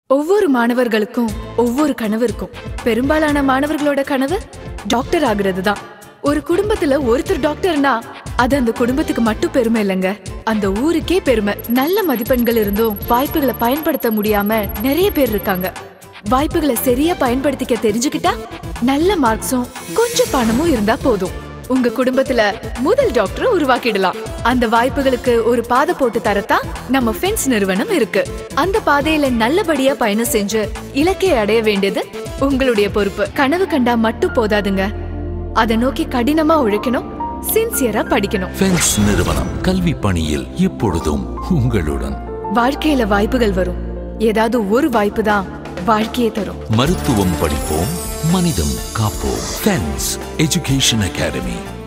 ஒவ்வொரு மாணவர்களுக்கும் ஒவ்வொரு கனவு இருக்கும் பெரும்பாலான மாணவர்களோட கனவு டாக்டர் ஆகுறது தான் ஒரு குடும்பத்துல ஒருத்தர் டாக்டர்னா அது அந்த குடும்பத்துக்கு மட்டும் பெருமை இல்லைங்க அந்த ஊருக்கே பெருமை நல்ல மதிப்பெண்கள் இருந்தும் வாய்ப்புகளை பயன்படுத்த முடியாம நிறைய பேர் இருக்காங்க வாய்ப்புகளை சரியா பயன்படுத்திக்க தெரிஞ்சுக்கிட்டா நல்ல மார்க்ஸும் கொஞ்சம் பணமும் இருந்தா போதும் உங்க குடும்பத்துல முதல் டாக்டரை உருவாக்கிடலாம் அந்த வாய்ப்புகளுக்கு ஒரு பாதை போட்டு தரத்தான் நம்ம ஃபென்ஸ் நிறுவனம் இருக்கு அந்த பாதையில நல்லபடியா பயணம் செஞ்சு இலக்கை அடைய வேண்டியது உங்களுடைய பொறுப்பு கனவு கண்டா மட்டும் போதாதுங்க அதை நோக்கி கடினமா உழைக்கணும் சின்சியரா படிக்கணும் ஃபென்ஸ் நிறுவனம் கல்வி பணியில் எப்பொழுதும் உங்களுடன் வாழ்க்கையில வாய்ப்புகள் வரும் ஏதாவது ஒரு வாய்ப்பு தான் வாழ்க்கையை தரும் மருத்துவம் படிப்போம் மனிதம் காப்போம் ஃபென்ஸ் எஜுகேஷன் அகாடமி